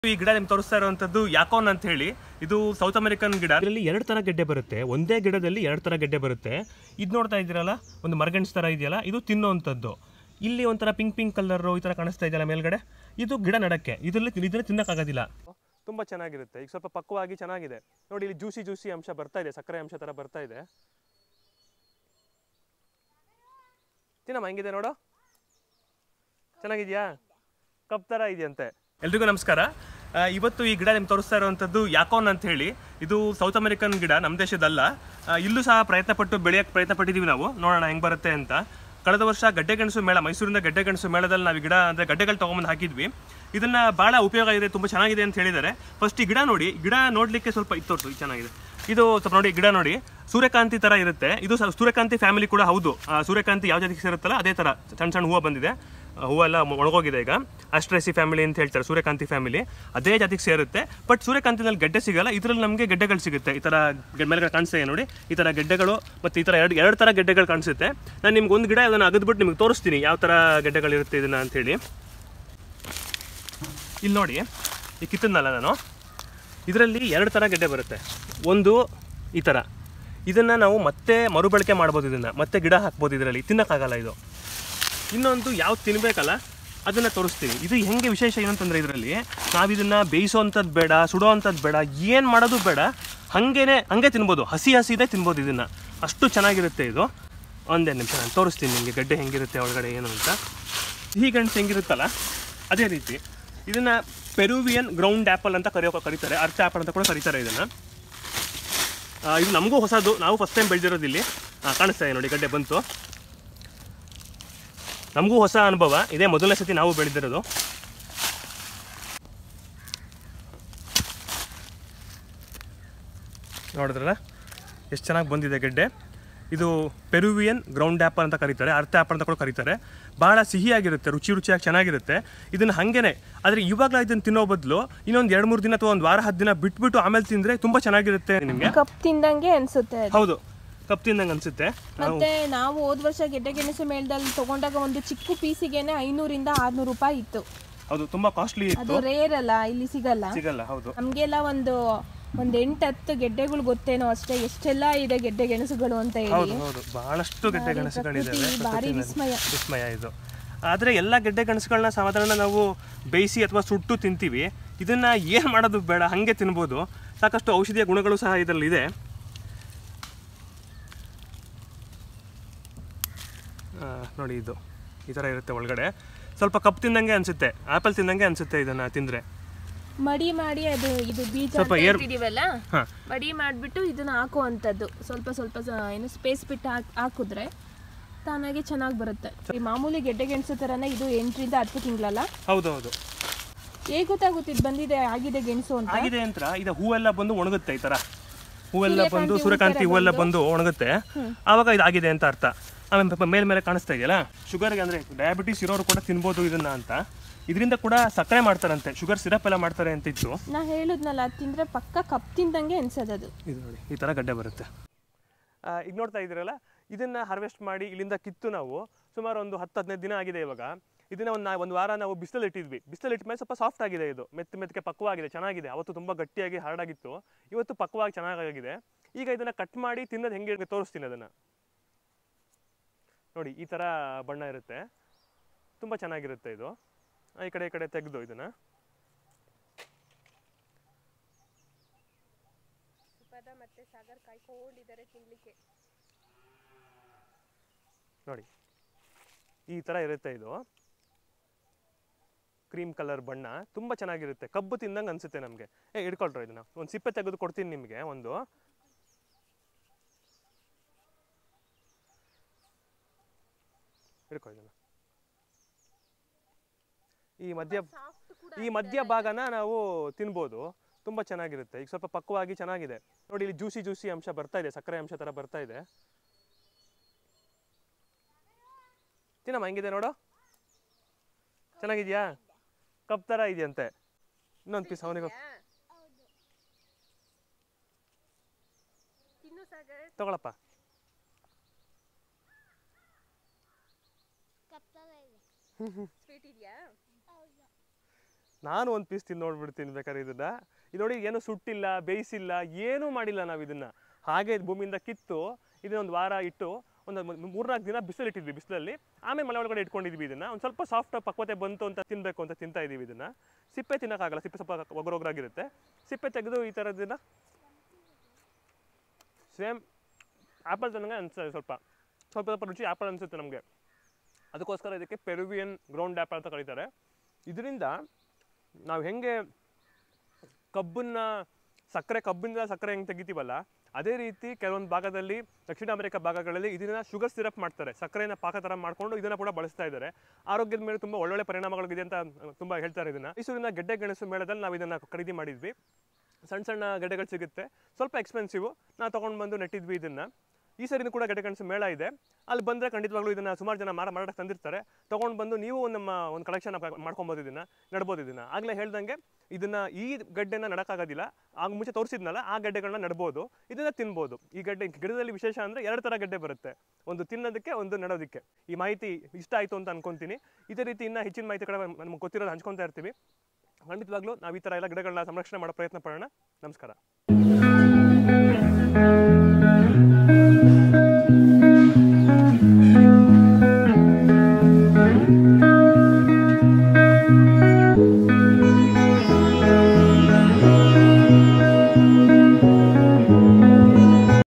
ಈ ಗಿಡ ನಿಮ್ಗೆ ತೋರಿಸ್ತಾ ಇರುವಂತದ್ದು ಯಾಕೋನ್ ಅಂತ ಹೇಳಿ ಇದು ಸೌತ್ ಅಮೆರಿಕನ್ ಗಿಡ ಇದರಲ್ಲಿ ಎರಡು ತರ ಗೆಡ್ಡೆ ಬರುತ್ತೆ ಒಂದೇ ಗಿಡದಲ್ಲಿ ಎರಡು ತರ ಗೆಡ್ಡೆ ಬರುತ್ತೆ ಇದು ನೋಡ್ತಾ ಇದ್ದೀರಲ್ಲ ಒಂದು ಮರಗೆಣ್ಸ್ ತರ ಇದೆಯಲ್ಲ ಇದು ತಿನ್ನೋವಂಥದ್ದು ಇಲ್ಲಿ ಒಂಥರ ಪಿಂಕ್ ಪಿಂಕ್ ಕಲರ್ ಈ ತರ ಕಾಣಿಸ್ತಾ ಇದೆಯಲ್ಲ ಮೇಲ್ಗಡೆ ಇದು ಗಿಡ ನಡಕ್ಕೆ ಇದರಲ್ಲಿ ಇದನ್ನ ತಿನ್ನಕ್ಕಾಗೋದಿಲ್ಲ ತುಂಬಾ ಚೆನ್ನಾಗಿರುತ್ತೆ ಈಗ ಸ್ವಲ್ಪ ಪಕ್ವವಾಗಿ ಚೆನ್ನಾಗಿದೆ ನೋಡಿ ಇಲ್ಲಿ ಜ್ಯೂಸಿ ಜ್ಯೂಸಿ ಅಂಶ ಬರ್ತಾ ಇದೆ ಸಕ್ಕರೆ ಅಂಶ ತರ ಬರ್ತಾ ಇದೆ ತಿನ್ನಮ್ಮ ಹೆಂಗಿದೆ ನೋಡು ಚೆನ್ನಾಗಿದ್ಯಾ ಕಪ್ ಥರ ಇದೆಯಂತೆ ಎಲ್ರಿಗೂ ನಮಸ್ಕಾರ ಆ, ಇವತ್ತು ಈ ಗಿಡ ನಿಮ್ಗೆ ತೋರಿಸ್ತಾ ಇರುವಂಥದ್ದು ಯಾಕೋನ್ ಅಂತ ಹೇಳಿ ಇದು ಸೌತ್ ಅಮೆರಿಕನ್ ಗಿಡ ನಮ್ಮ ದೇಶದಲ್ಲ ಆ, ಇಲ್ಲೂ ಸಹ ಪ್ರಯತ್ನ ಪಟ್ಟು ಬೆಳೆಯಕ್ಕೆ ಪ್ರಯತ್ನ ಪಟ್ಟಿದ್ದೀವಿ ನಾವು ನೋಡೋಣ ಹೆಂಗೆ ಬರುತ್ತೆ ಅಂತ ಕಳೆದ ವರ್ಷ ಗಡ್ಡೆ ಗೆಣಸು ಮೇಳ ಮೈಸೂರಿನ ಗಡ್ಡೆ ಗೆಣಸು ಮೇಳದಲ್ಲಿ ನಾವು ಈ ಗಿಡ ಅಂದರೆ ಗಡ್ಡೆಗಳು ತೊಗೊಂಬಂದು ಹಾಕಿದ್ವಿ ಇದನ್ನ ಭಾಳ ಉಪಯೋಗ ಇದೆ ತುಂಬ ಚೆನ್ನಾಗಿದೆ ಅಂತ ಹೇಳಿದ್ದಾರೆ ಫಸ್ಟ್ ಈ ಗಿಡ ನೋಡಿ ಗಿಡ ನೋಡಲಿಕ್ಕೆ ಸ್ವಲ್ಪ ಇತ್ತು ತೋರ್ಸು, ಇದು ಚೆನ್ನಾಗಿದೆ ಇದು ಸ್ವಲ್ಪ ನೋಡಿ ಗಿಡ ನೋಡಿ ಸೂರ್ಯಕಾಂತಿ ತರ ಇರುತ್ತೆ ಇದು ಸ- ಸೂರ್ಯಕಾಂತಿ ಫ್ಯಾಮಿಲಿ ಕೂಡ ಹೌದು ಆ, ಸೂರ್ಯಕಾಂತಿ ಯಾವ ಜಾತಿಗೆ ಸೇರುತ್ತಲ್ಲ ಅದೇ ತರ ಸಣ್ಣ ಸಣ್ಣ ಹೂವು ಬಂದಿದೆ ಆ, ಹೂವೆಲ್ಲ ಮೊ- ಒಣಗೋಗಿದೆ ಈಗ ಅಸ್ಟ್ರೇಸಿ ಫ್ಯಾಮಿಲಿ ಅಂತ ಹೇಳ್ತಾರೆ ಸೂರ್ಯಕಾಂತಿ ಫ್ಯಾಮಿಲಿ ಅದೇ ಜಾತಿಗೆ ಸೇರುತ್ತೆ ಬಟ್ ಸೂರ್ಯಕಾಂತಿನಲ್ಲಿ ಗೆಡ್ಡೆ ಸಿಗಲ್ಲ ಇದರಲ್ಲಿ ನಮಗೆ ಗೆಡ್ಡೆಗಳು ಸಿಗುತ್ತೆ ಈ ಥರ ಗೆ- ಮೇಲ್ಗಡೆ ಕಾಣಿಸ್ತಾ ನೋಡಿ ಈ ಥರ ಗೆಡ್ಡೆಗಳು ಮತ್ತು ಈ ಥರ ಎರಡು ಎರಡು ಥರ ಗೆಡ್ಡೆಗಳು ಕಾಣಿಸುತ್ತೆ ನಾನು ನಿಮ್ಗೆ ಒಂದು ಗಿಡ ಅದನ್ನು ಅಗದ್ಬಿಟ್ಟು ನಿಮ್ಗೆ ತೋರಿಸ್ತೀನಿ ಯಾವ ಥರ ಗೆಡ್ಡೆಗಳಿರುತ್ತೆ ಇದನ್ನ ಅಂತೇಳಿ ಇಲ್ಲಿ ನೋಡಿ ಈ ಕಿತ್ತದ್ನಲ್ಲ ನಾನು ಇದರಲ್ಲಿ ಎರಡು ಥರ ಗೆಡ್ಡೆ ಬರುತ್ತೆ ಒಂದು ಈ ಥರ ಇದನ್ನು ನಾವು ಮತ್ತೆ ಮರುಬಳಕೆ ಮಾಡ್ಬೋದು ಇದನ್ನು ಮತ್ತೆ ಗಿಡ ಹಾಕ್ಬೋದು ಇದರಲ್ಲಿ ತಿನ್ನೋಕ್ಕಾಗಲ್ಲ ಇದು ಇನ್ನೊಂದು ಯಾವ್ದು ತಿನ್ನಬೇಕಲ್ಲ ಅದನ್ನು ತೋರಿಸ್ತೀವಿ ಇದು ಹೆಂಗೆ ವಿಶೇಷ ಏನಂತಂದರೆ ಇದರಲ್ಲಿ ನಾವು ಇದನ್ನು ಬೇಯಿಸೋವಂಥದ್ದು ಬೇಡ ಸುಡೋವಂಥದ್ದು ಬೇಡ ಏನು ಮಾಡೋದು ಬೇಡ ಹಾಗೇನೆ ಹಂಗೆ ತಿನ್ಬೋದು ಹಸಿ ಹಸಿದೇ ತಿನ್ಬೋದು ಇದನ್ನು ಅಷ್ಟು ಚೆನ್ನಾಗಿರುತ್ತೆ ಇದು ಒಂದೇ ನಿಮಿಷ ನಾನು ತೋರಿಸ್ತೀನಿ ನಿಮಗೆ ಗಡ್ಡೆ ಹೆಂಗಿರುತ್ತೆ ಒಳಗಡೆ ಏನು ಅಂತ ಸಿಹಿ ಗೆಣಸು ಹೆಂಗಿರುತ್ತಲ್ಲ ಅದೇ ರೀತಿ ಇದನ್ನು ಪೆರುವಿಯನ್ ಗ್ರೌಂಡ್ ಆ್ಯಪಲ್ ಅಂತ ಕರೆಯೋ ಕರೀತಾರೆ ಅರ್ಚ ಆ್ಯಪಲ್ ಅಂತ ಕೂಡ ಕರೀತಾರೆ ಇದನ್ನು ಆ, ಇದು ನಮಗೂ ಹೊಸದು ನಾವು ಫಸ್ಟ್ ಟೈಮ್ ಬೆಳೆದಿರೋದು ಇಲ್ಲಿ ಆ, ಕಾಣಿಸ್ತಾ ಇದೆ ನೋಡಿ ಗಡ್ಡೆ ಬಂತು ನಮಗೂ ಹೊಸ ಅನುಭವ ಇದೇ ಮೊದಲನೇ ಸತಿ ನಾವು ಬೆಳೆದಿರೋದು ನೋಡಿದ್ರಲ್ಲ ಎಷ್ಟು ಚೆನ್ನಾಗಿ ಬಂದಿದೆ ಗೆಡ್ಡೆ ಇದು ಪೆರುವಿಯನ್ ಗ್ರೌಂಡ್ ಆ್ಯಪಲ್ ಅಂತ ಕರೀತಾರೆ ಅರ್ಥ ಆ್ಯಪಲ್ ಅಂತ ಕೂಡ ಕರೀತಾರೆ ಭಾಳ ಸಿಹಿಯಾಗಿರುತ್ತೆ ರುಚಿ ರುಚಿಯಾಗಿ ಚೆನ್ನಾಗಿರುತ್ತೆ ಇದನ್ನು ಹಾಗೇನೆ ಆದರೆ ಇವಾಗ ಇದನ್ನು ತಿನ್ನೋ ಬದಲು ಇನ್ನೊಂದು ಎರಡು ಮೂರು ದಿನ ಅಥವಾ ಒಂದು ವಾರ ಹತ್ತು ದಿನ ಬಿಟ್ಬಿಟ್ಟು ಆಮೇಲೆ ತಿಂದರೆ ತುಂಬ ಚೆನ್ನಾಗಿರುತ್ತೆ ನಿಮಗೆ ಕಪ್ ತಿಂದಂಗೆ ಅನ್ಸುತ್ತೆ ಅದು. ಹೌದು ಕಪ್ ತಿಂದಂಗೆ ಅನಿಸುತ್ತೆ ಮತ್ತೆ ನಾವು ಹೋದ್ ವರ್ಷ ಗೆಡ್ಡೆ ಗೆಣಸು ಮೇಳದಲ್ಲಿ ತಗೊಂಡಾಗ ಒಂದು ಚಿಕ್ಕ ಪೀಸಿಗೆನೆ ಐನೂರಿಂದ ಆರ್ನೂರು ರೂಪಾಯಿ ಇತ್ತು ಹೌದು ತುಂಬ ಕಾಸ್ಟ್ಲಿ ಅದು ಇತ್ತು ರೇರ್ ಅಲ್ಲ ಇಲ್ಲಿ ಸಿಗಲ್ಲ ಸಿಗಲ್ಲ ಹೌದು ನಮ್ಗೆಲ್ಲ ಒಂದು ಒಂದ್ ಎಂಟ್ ಹತ್ತು ಗೆಡ್ಡೆಗಳು ಗೊತ್ತೇನೋ ಅಷ್ಟೇ ಎಷ್ಟೆಲ್ಲ ಇದೆ ಗೆಡ್ಡೆ ಗೆಣಸುಗಳು ಅಂತ ಹೇಳಿ ಹೌದು ಹೌದು ಬಹಳಷ್ಟು ಗೆಡ್ಡೆ ಗೆಣಸುಗಳಿದ್ದಾವೆ ಪ್ರಕೃತಿ ಭಾರಿ ವಿಸ್ಮಯ ವಿಸ್ಮಯ ಇದು ಆದರೆ ಎಲ್ಲ ಗೆಡ್ಡೆ ಗೆಣಸುಗಳನ್ನ ಸಾಧಾರಣ ನಾವು ಬೇಯಿಸಿ ಅಥವಾ ಸುಟ್ಟು ತಿಂತೀವಿ ಇದನ್ನ ಏನು ಮಾಡೋದು ಬೇಡ ಹಾಗೆ ತಿನ್ಬೋದು ಸಾಕಷ್ಟು ಔಷಧಿಯ ಗುಣಗಳು ಸಹ ಇದರಲ್ಲಿ ಇದೆ ಆ, ನೋಡಿ ಇದು ಈ ಥರ ಇರುತ್ತೆ ಒಳಗಡೆ ಸ್ವಲ್ಪ ಕಪ್ ತಿಂದಂಗೆ ಅನಿಸುತ್ತೆ ಆ್ಯಪಲ್ ತಿಂದಂಗೆ ಅನಿಸುತ್ತೆ ಇದನ್ನು ತಿಂದರೆ ಮಡಿ ಮಾಡಿ ಅದು ಇದು ಬೀಜ ಸ್ವಲ್ಪ ಅಂತ ಏರ್- ಇಟ್ಟಿದೀವಲ್ಲ ಹಾಂ ಮಡಿ ಮಾಡಿಬಿಟ್ಟು ಇದನ್ನ ಹಾಕುವಂಥದ್ದು ಸ್ವಲ್ಪ ಸ್ವಲ್ಪ ಸ- ಏನು ಸ್ಪೇಸ್ ಬಿಟ್ಟು ಹಾಕ್ ಹಾಕಿದ್ರೆ ತಾನಾಗೆ ಚೆನ್ನಾಗಿ ಬರುತ್ತೆ ಈ ಮಾಮೂಲಿ ಗೆಡ್ಡೆ ಗೆಣಸು ಥರನೇ ಇದು ಎಂಟರಿಂದ ಹತ್ತು ತಿಂಗಳಲ್ಲ ಹೌದು ಹೌದು ಹೇಗೆ ಗೊತ್ತಾಗುತ್ತೆ ಇದು ಬಂದಿದೆ ಆಗಿದೆ ಗೆಣಸು ಅಂತ ಆಗಿದೆ ಅಂತ ಇದು ಹೂವೆಲ್ಲ ಬಂದು ಒಣಗುತ್ತೆ ಈ ತರ ಹೂವೆಲ್ಲ ಬಂದು ಸೂರ್ಯಕಾಂತಿ ಹೂವೆಲ್ಲ ಬಂದು ಒಣಗುತ್ತೆ ಆವಾಗ ಇದು ಆಗಿದೆ ಅಂತ ಅರ್ಥ ಆಮೇಲೆ ಪಾಪ ಮೇಲ್ ಮೇಲೆ ಕಾಣಿಸ್ತಾ ಇದೆಯಲ್ಲ ಶುಗರ್ಗೆ ಅಂದ್ರೆ ಡಯಾಬಿಟಿಸ್ ಇರೋರು ಕೂಡ ತಿನ್ಬೋದು ಇದನ್ನ ಅಂತ ಇದರಿಂದ ಕೂಡ ಸಕ್ಕರೆ ಮಾಡ್ತಾರಂತೆ ಶುಗರ್ ಸಿರಪ್ ಎಲ್ಲ ಮಾಡ್ತಾರೆ ಅಂತ ಇತ್ತು ನಾ ಹೇಳಿದ್ನಲ್ಲ ಅದು ತಿಂದ್ರೆ ಪಕ್ಕ ಕಪ್ ತಿಂದಂಗೆ ಅನ್ಸೋದು ಇದು ನೋಡಿ ಈ ಥರ ಗಡ್ಡೆ ಬರುತ್ತೆ ಈಗ ನೋಡ್ತಾ ಇದ್ದೀರಲ್ಲ ಇದನ್ನ ಹಾರ್ವೆಸ್ಟ್ ಮಾಡಿ ಇಲ್ಲಿಂದ ಕಿತ್ತು ನಾವು ಸುಮಾರು ಒಂದು ಹತ್ತು ಹದಿನೈದು ದಿನ ಆಗಿದೆ ಇವಾಗ ಇದನ್ನ ಒಂದು ನಾ- ಒಂದು ವಾರ ನಾವು ಬಿಸಿಲಲ್ಲಿ ಇಟ್ಟಿದ್ವಿ ಬಿಸಿಲಲ್ಲಿ ಇಟ್ಟ ಮೇಲೆ ಸ್ವಲ್ಪ ಸಾಫ್ಟ್ ಆಗಿದೆ ಇದು ಮೆತ್ತ ಮೆತ್ತಗೆ ಪಕ್ವಾಗಿದೆ ಚೆನ್ನಾಗಿದೆ ಅವತ್ತು ತುಂಬ ಗಟ್ಟಿಯಾಗಿ ಹಾರ್ಡಾಗಿತ್ತು ಇವತ್ತು ಪಕ್ವಾಗಿ ಚೆನ್ನಾಗಿದೆ ಈಗ ಇದನ್ನ ಕಟ್ ಮಾಡಿ ತಿನ್ನೋದು ಹೆಂಗೆ ತೋರಿಸ್ತೀನಿ ಅದನ್ನ ನೋಡಿ ಈ ಥರ ಬಣ್ಣ ಇರುತ್ತೆ ತುಂಬ ಚೆನ್ನಾಗಿರುತ್ತೆ ಇದು ಆ, ಈ ಕಡೆ ಈ ಕಡೆ ತೆಗೆದು ಇದನ್ನ ಮತ್ತೆ ಸಾಗರ್ ಕಾಯ್ಕೊಂಡಿದ್ದಾರೆ ತಿನ್ಲಿಕ್ಕೆ ನೋಡಿ ಈ ಥರ ಇರುತ್ತೆ ಇದು ಕ್ರೀಮ್ ಕಲರ್ ಬಣ್ಣ ತುಂಬ ಚೆನ್ನಾಗಿರುತ್ತೆ ಕಬ್ಬು ತಿಂದಂಗೆ ಅನಿಸುತ್ತೆ ನಮಗೆ ಏ ಹಿಡ್ಕೊಳ್ರ ಇದನ್ನ ಒಂದು ಸಿಪ್ಪೆ ತೆಗೆದು ಕೊಡ್ತೀನಿ ನಿಮಗೆ ಒಂದು ಹಿಡ್ಕೊ ಇದನ್ನ ಈ ಮಧ್ಯ ಈ ಮಧ್ಯ ಭಾಗನ ನಾವು ತಿನ್ಬೋದು ತುಂಬ ಚೆನ್ನಾಗಿರುತ್ತೆ ಈಗ ಸ್ವಲ್ಪ ಪಕ್ವವಾಗಿ ಚೆನ್ನಾಗಿದೆ ನೋಡಿ ಇಲ್ಲಿ ಜ್ಯೂಸಿ ಜ್ಯೂಸಿ ಅಂಶ ಬರ್ತಾ ಇದೆ ಸಕ್ಕರೆ ಅಂಶ ಥರ ಬರ್ತಾ ಇದೆ ತಿನ್ನಮ್ಮ ಹೆಂಗಿದೆ ನೋಡು ಚೆನ್ನಾಗಿದ್ಯಾ ಕಪ್ ಥರ ಇದೆಯಂತೆ ಇನ್ನೊಂದು ಪೀಸ್ ಅವನಿಗೆ ತಿನ್ನು ಸಾಗರ್ ತಗೊಳಪ್ಪ ಸ್ವೀಟ್ ಇದೆಯಾ ನಾನು ಒಂದು ಪೀಸ್ ತಿಂದು ನೋಡ್ಬಿಡ್ತೀನಿ ಬೇಕಾದ್ರೆ ಇದನ್ನ ಇದು ನೋಡಿ ಏನು ಸುಟ್ಟಿಲ್ಲ ಬೇಯಿಸಿಲ್ಲ ಏನೂ ಮಾಡಿಲ್ಲ ನಾವು ಇದನ್ನ ಹಾಗೆ ಭೂಮಿಯಿಂದ ಕಿತ್ತು ಇದನ್ನ ಒಂದು ವಾರ ಇಟ್ಟು ಒಂದು ಮೂರ್ನಾಲ್ಕು ದಿನ ಬಿಸಿಲು ಇಟ್ಟಿದ್ವಿ ಬಿಸಿಲಲ್ಲಿ ಆಮೇಲೆ ಮಳೆ ಒಳಗಡೆ ಇಟ್ಕೊಂಡಿದ್ವಿ ಇದನ್ನ ಒಂದು ಸ್ವಲ್ಪ ಸಾಫ್ಟ್ ಪಕ್ವತೆ ಬಂತು ಅಂತ ತಿನ್ನಬೇಕು ಅಂತ ತಿಂತಾ ಇದೀವಿ ಇದನ್ನ ಸಿಪ್ಪೆ ತಿನ್ನೋಕ್ಕಾಗಲ್ಲ ಸಿಪ್ಪೆ ಸ್ವಲ್ಪ ಒಗರೊಗರಾಗಿರುತ್ತೆ ಸಿಪ್ಪೆ ತೆಗೆದು ಈ ಥರದನ್ನ ಸೇಮ್ ಆ್ಯಪಲ್ ತಂದಂಗೆ ಅನ್ಸುತ್ತೆ ಸ್ವಲ್ಪ ಸ್ವಲ್ಪ ಸ್ವಲ್ಪ ರುಚಿ ಆ್ಯಪಲ್ ಅನಿಸುತ್ತೆ ನಮಗೆ ಅದಕ್ಕೋಸ್ಕರ ಇದಕ್ಕೆ ಪೆರುವಿಯನ್ ಗ್ರೌಂಡ್ ಆ್ಯಪಲ್ ಅಂತ ಕರೀತಾರೆ ಇದರಿಂದ ನಾವು ಹೆಂಗೆ ಕಬ್ಬನ್ನ ಸಕ್ಕರೆ ಕಬ್ಬಿಂದ ಸಕ್ಕರೆ ಹೆಂಗೆ ತೆಗಿತೀವಲ್ಲ ಅದೇ ರೀತಿ ಕೆಲವೊಂದು ಭಾಗದಲ್ಲಿ ದಕ್ಷಿಣ ಅಮೆರಿಕ ಭಾಗಗಳಲ್ಲಿ ಇದನ್ನ ಶುಗರ್ ಸಿರಪ್ ಮಾಡ್ತಾರೆ ಸಕ್ಕರೆನ ಪಾಕ ಥರ ಮಾಡ್ಕೊಂಡು ಇದನ್ನ ಕೂಡ ಬಳಸ್ತಾ ಇದ್ದಾರೆ ಆರೋಗ್ಯದ ಮೇಲೆ ತುಂಬ ಒಳ್ಳೊಳ್ಳೆ ಪರಿಣಾಮಗಳಿದೆ ಅಂತ ತುಂಬ ಹೇಳ್ತಾರೆ ಇದನ್ನ ಮೈಸೂರಿನ ಗೆಡ್ಡೆ ಗೆಣಸು ಮೇಳದಲ್ಲಿ ನಾವು ಇದನ್ನ ಖರೀದಿ ಮಾಡಿದ್ವಿ ಸಣ್ಣ ಸಣ್ಣ ಗೆಡ್ಡೆಗಳು ಸಿಗುತ್ತೆ ಸ್ವಲ್ಪ ಎಕ್ಸ್ಪೆನ್ಸಿವ್ ನಾವು ತೊಗೊಂಡು ಬಂದು ನೆಟ್ಟಿದ್ವಿ ಇದನ್ನ ಈ ಸರಿನೂ ಕೂಡ ಗೆಡ್ಡೆ ಗೆಣಸು ಮೇಳ ಇದೆ ಅಲ್ಲಿ ಬಂದರೆ ಖಂಡಿತವಾಗ್ಲೂ ಇದನ್ನ ಸುಮಾರು ಜನ ಮಾರ ಮಾರಾಟಕ್ಕೆ ತಂದಿರ್ತಾರೆ ತೊಗೊಂಡು ಬಂದು ನೀವು ಒಂದು ನಮ್ಮ ಒಂದು ಕಲೆಕ್ಷನ್ ಮಾಡ್ಕೊಬೋದು ಇದನ್ನ ನಡ್ಬೋದು ಇದನ್ನ ಆಗಲೇ ಹೇಳ್ದಂಗೆ ಇದನ್ನ ಈ ಗಡ್ಡೆನ ನಡಕ್ಕಾಗೋದಿಲ್ಲ ಆಗ ಮುಂಚೆ ತೋರಿಸಿದ್ನಲ್ಲ ಆ ಗಡ್ಡೆಗಳನ್ನ ನಡ್ಬೋದು ಇದನ್ನ ತಿನ್ಬೋದು ಈ ಗಡ್ಡೆ ಗಿಡದಲ್ಲಿ ವಿಶೇಷ ಅಂದರೆ ಎರಡು ಥರ ಗಡ್ಡೆ ಬರುತ್ತೆ ಒಂದು ತಿನ್ನೋದಕ್ಕೆ ಒಂದು ನಡೋದಕ್ಕೆ ಈ ಮಾಹಿತಿ ಇಷ್ಟ ಆಯಿತು ಅಂತ ಅನ್ಕೊಂತೀನಿ ಇದೇ ರೀತಿ ಇನ್ನೂ ಹೆಚ್ಚಿನ ಮಾಹಿತಿ ಕಡೆ ನಮ್ಗೆ ಗೊತ್ತಿರೋದು ಹಂಚ್ಕೊತಾ ಇರ್ತೀವಿ ಖಂಡಿತವಾಗ್ಲೂ ನಾವು ಈ ಥರ ಎಲ್ಲ ಗಿಡಗಳನ್ನ ಸಂರಕ್ಷಣೆ ಮಾಡೋ ಪ್ರಯತ್ನ ಪಡೋಣ ನಮಸ್ಕಾರ